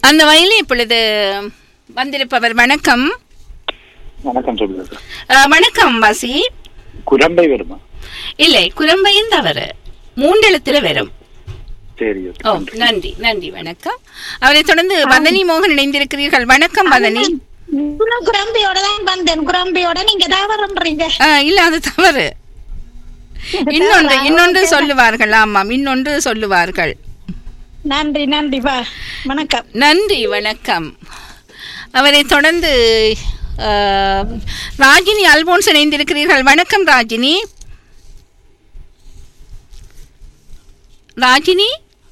அந்த வயலில் இப்பொழுது வந்திருப்பவர் வணக்கம் வணக்கம் சொல்லுங்க அஹ், வணக்கம் வாசி குரம்பை வருமா இல்லை குரம்பையும் தவறு மூண்டெழுத்துல வரும் சரி ஓ நன்றி நன்றி வணக்கம் அவரை தொடர்ந்து வதனி மோகன் இணைந்திருக்கிறீர்கள் வணக்கம் வதனி நான் குரம்பியோட தான் வந்தேன் குரம்பியோட நீங்க தான் வரன்றீங்க அஹ், இல்ல அது தவறு இன்னொன்று இன்னொன்று சொல்லுவார்கள் ஆமாம் இன்னொன்று சொல்லுவார்கள் நன்றி நன்றி வா வணக்கம் நன்றி வணக்கம் அவரை தொடர்ந்து அஹ், ராஜினி அல்போன்ஸ் இணைந்திருக்கிறீர்கள் வணக்கம் ராஜினி ராஜினி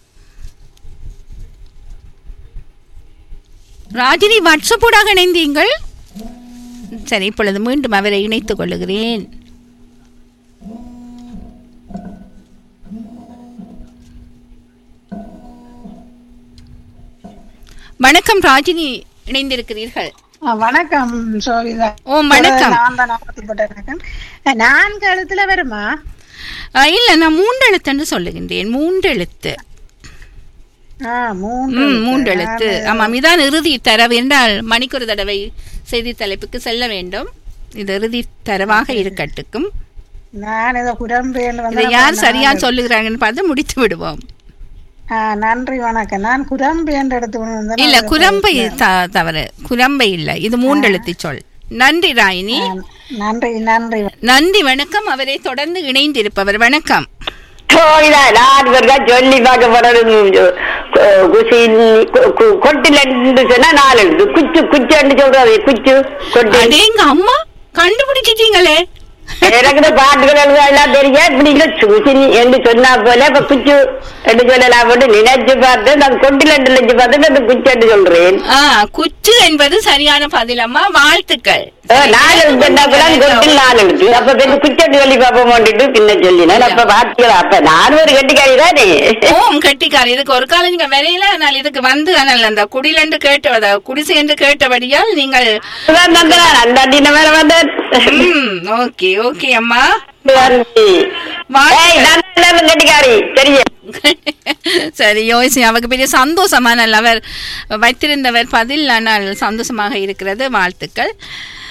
ராஜினி வாட்ஸ்அப்போடாக இணைந்தீங்கள் சரி இப்பொழுது மீண்டும் அவரை இணைத்துக் கொள்ளுகிறேன் வணக்கம் ராஜினி இணைந்திருக்கிறீர்கள் ஆ, வணக்கம் சோவிதா ஓ வணக்கம் நான் தான் நாற்பத்தி நான்கு எழுத்துல வருமா அஹ், இல்ல நான் மூன்றெழுத்துன்னு சொல்லுகின்றேன் மூன்றெழுத்து ஆ மூன்று ம் மூன்றெழுத்து ஆமாம் இதான் இறுதி தரவு என்றால் மணிக்கொரு தடவை செய்தி தலைப்புக்கு செல்ல வேண்டும் இது இறுதி தரவாக இருக்கட்டுக்கும் நான் இதை குரம்பேன்னு இதை வந்து யார் சரியா சொல்லுகிறாங்கன்னு பார்த்து முடித்து விடுவோம் ஆ, நன்றி வணக்கம் நான் குரம்பேன்னு எடுத்து கொண்டு வந்தேன். இல்ல குரம்பை த- தவறு குரம்பை இல்ல இது மூன்றெழுத்து சொல் நன்றி ராயினி நன்றி நன்றி நன்றி வணக்கம் அவரை தொடர்ந்து இணைந்திருப்பவர் வணக்கம் போயிடா நான் இவர்தான் சொல்லி பார்க்க போறது கொட்டிலன்னு சொன்னா நாலு எழுது குச்சு குச்சுன்னு சொல்றது குச்சு கொட்டி அடேங்க அம்மா கண்டுபிடிச்சிட்டீங்களே எனக்கு இந்த பாட்டுகள் எழுத எல்லாம் தெரியும் இப்படி இல்ல சுசினி என்று சொன்னா போல இப்ப குச்சு என்று சொல்லலாம் போட்டு நினைச்சு பார்த்து நான் கொட்டிலண்டு நினைச்சு பார்த்துட்டு அந்த குச்சு என்று சொல்றேன் ஆ குச்சு என்பது சரியான பதிலம்மா வாழ்த்துக்கள் ஓ, நாலு எழுத்து என்ன கூட கொட்டில் நாலு எழுத்து அப்ப பெரிய குச்சட்டு சொல்லி பார்ப்போம் மாட்டிட்டு பின்ன சொல்லினேன் அப்ப பாத்தீங்களா அப்ப நானும் ஒரு கெட்டிக்காரி தானே ஓம் கெட்டிக்கார் இதுக்கு ஒரு காலம் நீங்க வரையில ஆனால் இதுக்கு வந்து ஆனால் அந்த குடிலென்று கேட்ட குடிசை என்று கேட்டபடியால் நீங்கள் அதான் நம்புறேன் அந்த அடின மேல வந்தேன் ஓகே ஓகே அம்மா நன்றி. வாழ்த்துக்கள். ஏய், நான் எல்லாரும் கெட்டிக்காரி சரியா சரி யோசி அவருக்கு பெரிய சந்தோஷமான அவர் வைத்திருந்தவர் பதில் ஆனால் சந்தோஷமாக இருக்கிறது வாழ்த்துக்கள்